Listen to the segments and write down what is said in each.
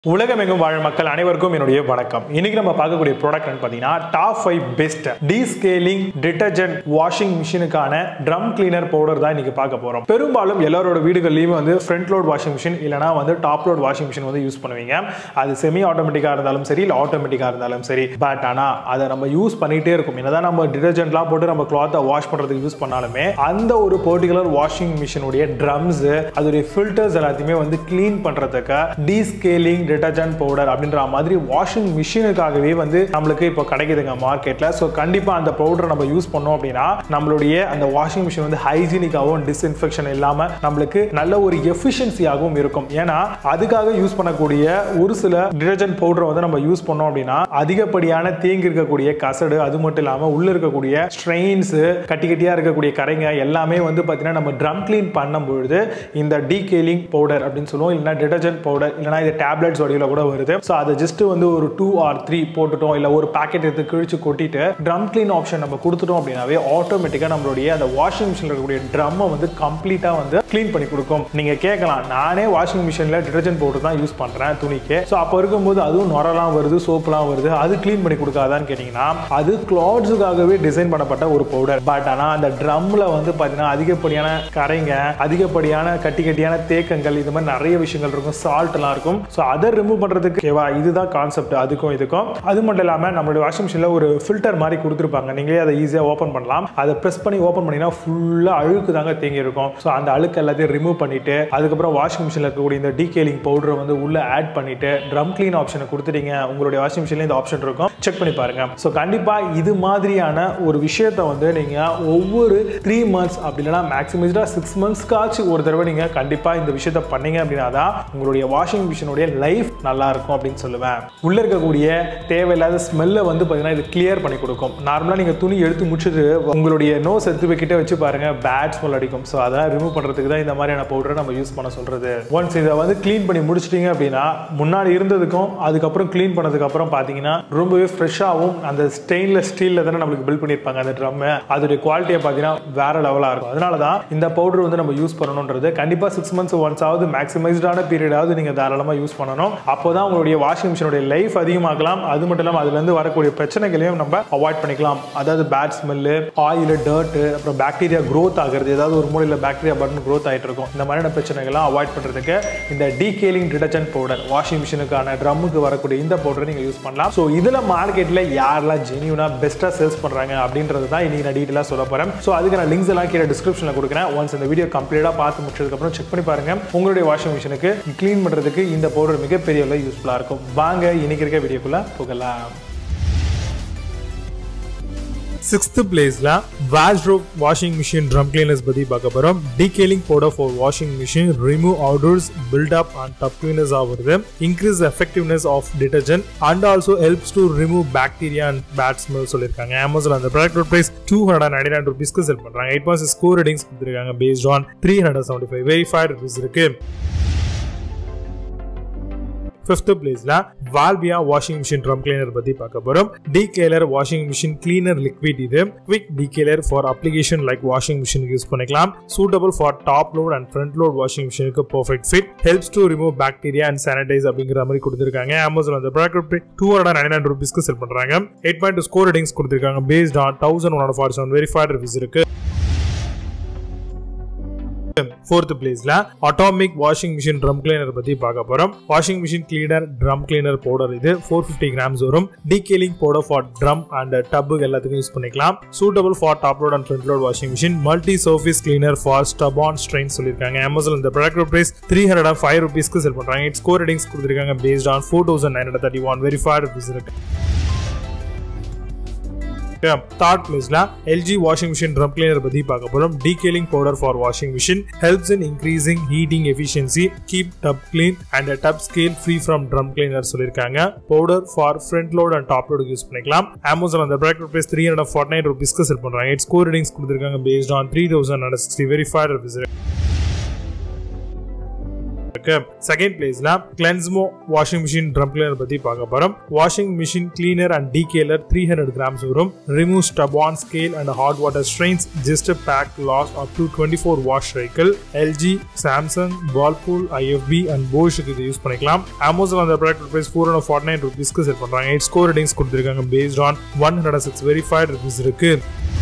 உலகமெங்கும் வாழும் மக்கள் அனைவருக்கும் என்னுடைய வணக்கம் இன்னைக்கு நம்ம பார்க்கக்கூடிய ப்ராடக்ட் பார்த்தீங்கன்னா top five best descaling detergent washing மிஷினுக்கான ட்ரம் கிளீனர் பவுடர் தான் இன்னைக்கு பார்க்க போறோம் பெரும்பாலும் எல்லாரோட வீடுகள்லையும் வந்து ஃப்ரண்ட் லோட் வாஷிங் மிஷின் இல்லைனா வந்து டாப் லோட் வாஷிங் மிஷின் வந்து யூஸ் பண்ணுவீங்க அது செமி ஆட்டோமேட்டிக்காக இருந்தாலும் சரி இல்லை ஆட்டோமேட்டிக்காக இருந்தாலும் சரி பட் ஆனால் அதை நம்ம யூஸ் பண்ணிட்டே இருக்கும் என்னதான் நம்ம டிட்டர்ஜென்ட்லாம் போட்டு நம்ம கிளாத்தை வாஷ் பண்ணுறதுக்கு யூஸ் பண்ணாலுமே அந்த ஒரு பர்டிகுலர் வாஷிங் மிஷினுடைய ட்ரம்ஸ் அதோடைய ஃபில்டர்ஸ் எல்லாத்தையுமே வந்து க்ளீன் பண்ணுறதுக்கு டீஸ்கேலிங் டிட்டர்ஜென்ட் பவுடர் அப்படின்ற மாதிரி வாஷிங் மிஷினுக்காகவே வந்து நம்மளுக்கு இப்போ கிடைக்குதுங்க மார்க்கெட்ல ஸோ கண்டிப்பாக அந்த பவுடர் நம்ம யூஸ் பண்ணோம் அப்படின்னா நம்மளுடைய அந்த வாஷிங் மிஷின் வந்து ஹைஜீனிக்காகவும் டிஸ்இன்ஃபெக்ஷன் இல்லாமல் நம்மளுக்கு நல்ல ஒரு எஃபிஷியன்சியாகவும் இருக்கும் ஏன்னா அதுக்காக யூஸ் பண்ணக்கூடிய ஒரு சில டிட்டர்ஜென்ட் பவுடரை வந்து நம்ம யூஸ் பண்ணோம் அப்படின்னா அதிகப்படியான தேங்கி இருக்கக்கூடிய கசடு அது மட்டும் இல்லாமல் உள்ள இருக்கக்கூடிய ஸ்ட்ரெயின்ஸ் கட்டி கட்டியாக இருக்கக்கூடிய கரைங்க எல்லாமே வந்து பார்த்தீங்கன்னா நம்ம ட்ரம் க்ளீன் பண்ணும் பொழுது இந்த டீகேலிங் பவுடர் அப்படின்னு சொல்லுவோம் இல்லைனா டிட்டர்ஜென்ட் பவுடர் இல்லைனா இது டேப்லெட்ஸ் வடிவில் கூட வருது ஸோ அதை ஜஸ்ட் வந்து ஒரு டூ ஆர் த்ரீ போட்டுட்டோம் இல்லை ஒரு பேக்கெட் எடுத்து கிழிச்சு கொட்டிட்டு ட்ரம் க்ளீன் ஆப்ஷன் நம்ம கொடுத்துட்டோம் அப்படின்னாவே ஆட்டோமேட்டிக்காக நம்மளுடைய அந்த வாஷிங் மிஷினில் இருக்கக்கூடிய ட்ரம்மை வந்து கம்ப்ளீட்டாக வந்து க்ளீன் பண்ணி கொடுக்கும் நீங்கள் கேட்கலாம் நானே வாஷிங் மிஷினில் டிட்டர்ஜென்ட் பவுடர் தான் யூஸ் பண்ணுறேன் துணிக்கு ஸோ அப்போ இருக்கும்போது அதுவும் நுரெல்லாம் வருது சோப்புலாம் வருது அது க்ளீன் பண்ணி கொடுக்காதான்னு கேட்டிங்கன்னா அது கிளாத்ஸுக்காகவே டிசைன் பண்ணப்பட்ட ஒரு பவுடர் பட் ஆனால் அந்த ட்ரம்மில் வந்து பார்த்தீங்கன்னா அதிகப்படியான கரைங்க அதிகப்படியான கட்டி கட்டியான தேக்கங்கள் இது மாதிரி நிறைய விஷயங்கள் இருக்கும் சால்ட்லாம் இருக்கும் ஸோ அதை ரிமூவ் பண்ணுறதுக்கு ஓகேவா இதுதான் கான்செப்ட் அதுக்கும் இதுக்கும் அது மட்டும் இல்லாமல் நம்மளுடைய வாஷிங் மிஷினில் ஒரு ஃபில்டர் மாதிரி கொடுத்துருப்பாங்க நீங்களே அதை ஈஸியாக ஓப்பன் பண்ணலாம் அதை ப்ரெஸ் பண்ணி ஓப்பன் பண்ணிங்கன்னா ஃபுல்லாக அழுக்கு தாங்க தேங்கி இருக்கும் ஸோ அந்த அழுக்கு எல்லாத்தையும் ரிமூவ் பண்ணிட்டு அதுக்கப்புறம் வாஷிங் மிஷினில் இருக்கக்கூடிய இந்த டீகேலிங் பவுடரை வந்து உள்ள ஆட் பண்ணிட்டு ட்ரம் க்ளீன் ஆப்ஷனை கொடுத்துட்டீங்க உங்களுடைய வாஷிங் மிஷினில் இந்த ஆப்ஷன் இருக்கும் செக் பண்ணி பாருங்க ஸோ கண்டிப்பாக இது மாதிரியான ஒரு விஷயத்தை வந்து நீங்கள் ஒவ்வொரு த்ரீ மந்த்ஸ் அப்படி இல்லைனா மேக்ஸிமைஸ்டாக சிக்ஸ் மந்த்ஸ்க்காச்சும் ஒரு தடவை நீங்கள் கண்டிப்பாக இந்த விஷயத்தை பண்ணீங்க அப்படின்னா தான் உங்களுடைய வாஷிங் மிஷினுடைய லைஃப் நல்லா இருக்கும் அப்படின்னு சொல்லுவேன் உள்ள இருக்கக்கூடிய தேவையில்லாத ஸ்மெல்லை வந்து பார்த்தீங்கன்னா இது கிளியர் பண்ணி கொடுக்கும் நார்மலாக நீங்கள் துணி எடுத்து முடிச்சுட்டு உங்களுடைய நோஸ் எடுத்து வைக்கிட்ட வச்சு பாருங்க பேட் ஸ்மெல் அடிக்கும் ஸோ அதை ரிமூவ் பண்ணுறதுக்கு தான் இந்த மாதிரியான பவுடரை நம்ம யூஸ் பண்ண சொல்றது ஒன்ஸ் இதை வந்து க்ளீன் பண்ணி முடிச்சிட்டீங்க அப்படின்னா முன்னாடி இருந்ததுக்கும் அதுக்கப்புறம் க்ளீன் பண்ணதுக்கு அப்புறம் பார்த்தீங்கன்னா ரொம்பவே ஃப்ரெஷ்ஷாகவும் அந்த ஸ்டெயின்லெஸ் ஸ்டீலில் தானே நம்மளுக்கு பில்ட் பண்ணியிருப்பாங்க அந்த ட்ரம் அதோடைய குவாலிட்டியை பார்த்தீங்கன்னா வேற லெவலாக இருக்கும் அதனால தான் இந்த பவுடர் வந்து நம்ம யூஸ் பண்ணணுன்றது கண்டிப்பாக சிக்ஸ் மந்த்ஸ் ஒன்ஸ் ஆகுது மேக்ஸிமைஸ்டான பீரியடாவது நீங்கள் தாராளமாக யூஸ் பண்ணணும் அப்போ தான் உங்களுடைய வாஷிங் மிஷினுடைய லைஃப் அதிகமாக்கலாம் அது மட்டும் இல்லாமல் அதுலேருந்து வரக்கூடிய பிரச்சனைகளையும் நம்ம அவாய்ட் பண்ணிக்கலாம் அதாவது பேட் ஸ்மெல்லு ஆயில் டர்ட்டு அப்புறம் பாக்டீரியா க்ரோத் ஆகுறது ஏதாவது ஒரு மூலையில் பாக்டீரியா பட்டன் க்ரோத் ஆகிட்டு இருக்கும் இந்த மாதிரியான பிரச்சனைகள்லாம் அவாய்ட் பண்ணுறதுக்கு இந்த டீகேலிங் டிடர்ஜென்ட் பவுடர் வாஷிங் மிஷினுக்கான ட்ரம்முக்கு வரக்கூடிய இந்த பவுடரை நீங்கள் யூஸ் பண்ணலாம் ஸோ இதில் மார்க்கெட்டில் யாரெல்லாம் ஜெனியூனாக பெஸ்ட்டாக சேல்ஸ் பண்ணுறாங்க அப்படின்றது தான் இன்னைக்கு நான் டீட்டெயிலாக சொல்ல போகிறேன் ஸோ அதுக்கு நான் லிங்க்ஸ் எல்லாம் கீழே டிஸ்கிரிப்ஷனில் கொடுக்குறேன் ஒன்ஸ் இந்த வீடியோ கம்ப்ளீட்டாக பார்த்து முடிச்சதுக்கப்புறம் செக் பண்ணி பாருங்க உங்களுடைய வாஷிங் மிஷினுக்கு க்ளீன் பண்ணுறதுக்கு இந்த பவுடர் மிகப்பெரிய அளவு யூஸ்ஃபுல்லாக இருக்கும் வாங்க இன்னைக்கு இருக்க வீடியோக்குள்ளே போகலாம் சிக்ஸ்த் பிளேஸ்ல வாஷ்ரோப் வாஷிங் மிஷின் ட்ரம் கிளீனர்ஸ் பத்தி பார்க்க போறோம் descaling powder for washing machine remove odours build up and tub cleaners ஆகுறது increase effectiveness of detergent and also helps to remove bacteria and bad smell சொல்லியிருக்காங்க அமேசான் அந்த product price two hundred ninety nine ருபீஸ்க்கு sell பண்றாங்க eight point score ratings கொடுத்துருக்காங்க based on three hundred seventy five verified rupees இருக்கு fifth பிளேஸ்ல வால்வியா washing machine drum cleaner பத்தி பார்க்க போறோம் descaler washing machine cleaner liquid இது quick descaler for application like washing மிஷினுக்கு யூஸ் பண்ணிக்கலாம் suitable for top load and front load washing மிஷினுக்கு perfect fit helps to remove bacteria and sanitize அப்படிங்கிற மாதிரி கொடுத்துருக்காங்க அமேசான் அந்த product two hundred nine nine ருபீஸ்க்கு sell பண்றாங்க eight point two score ratings கொடுத்துருக்காங்க based on thousand one forty seven verified reviews இருக்கு fourth பிளேஸ்ல atomic washing machine drum cleaner பத்தி பார்க்க போறோம் washing machine cleaner drum cleaner powder இது four fifty grams வரும் descaling powder for drum and tub எல்லாத்துக்கும் use பண்ணிக்கலாம் suitable for top load and front load washing machine multi surface cleaner for stubborn stain சொல்லியிருக்காங்க Amazon இந்த product price three hundred and five ருபீஸ்க்கு sell பண்றாங்க it's score ratings கொடுத்துருக்காங்க based on four thousand nine hundred thirty one verified rupees இருக்கு third பிளேஸ்ல LG washing machine drum cleaner பத்தி பார்க்க போறோம் descaling powder for washing machine helps in increasing heating efficiency keep tub clean and tub scale free from drum cleaner சொல்லியிருக்காங்க powder for front load and top load use பண்ணிக்கலாம் Amazon அந்த product price three hundred forty nine ருபீஸ்க்கு sell பண்றாங்க it's score ratings கொடுத்துருக்காங்க based on three thousand sixty verified rupees இருக்கு second பிளேஸ்ல கிளென்ஸ்மோ washing machine drum cleaner பத்தி பார்க்க போறோம் washing machine cleaner and descaler three hundred grams வரும் remove stubborn scale and hard water stains just pack lasts up to twenty four wash cycle L G Samsung Whirlpool I F B and போஷுக்கு இது use பண்ணிக்கலாம் Amazon அந்த product price four hundred forty nine ருபீஸ்க்கு sell பண்றாங்க eight score ratings கொடுத்துருக்காங்க based on one hundred six verified rupees இருக்கு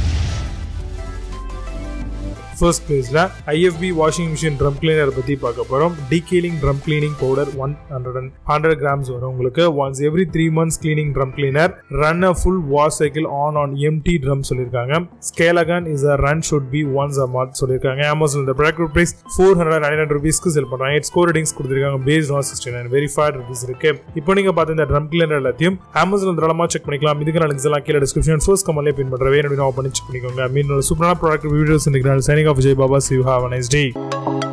first பிளேஸ்ல I F B washing machine drum cleaner பத்தி பார்க்க போறோம் descaling drum cleaning powder one hundred and hundred grams வரும் உங்களுக்கு once every three months cleaning drum cleaner run a full wash cycle on on empty drum சொல்லியிருக்காங்க ஸ்கேலகன் is a run should be once a month சொல்லியிருக்காங்க Amazon இந்த product price four hundred nine hundred ருபீஸ்க்கு sell பண்றாங்க eight score ratings கொடுத்துருக்காங்க based on sixty nine verified rupees இருக்கு இப்போ நீங்க பார்த்த இந்த ட்ரம் கிளீனர் எல்லாத்தையும் அமேசான் தாராளமா செக் பண்ணிக்கலாம் இதுக்கு லிங்க்ஸ் எல்லாம் கீழே டிஸ்கிரிப்ஷன் ஃபர்ஸ்ட் கமெண்ட்லேயே பின் பண்றவே என்னோட பண்ணி செக் பண்ணிக்கோங்க மீன் சூப்பரான product videos signing off Vijay Baba Shiv have nice day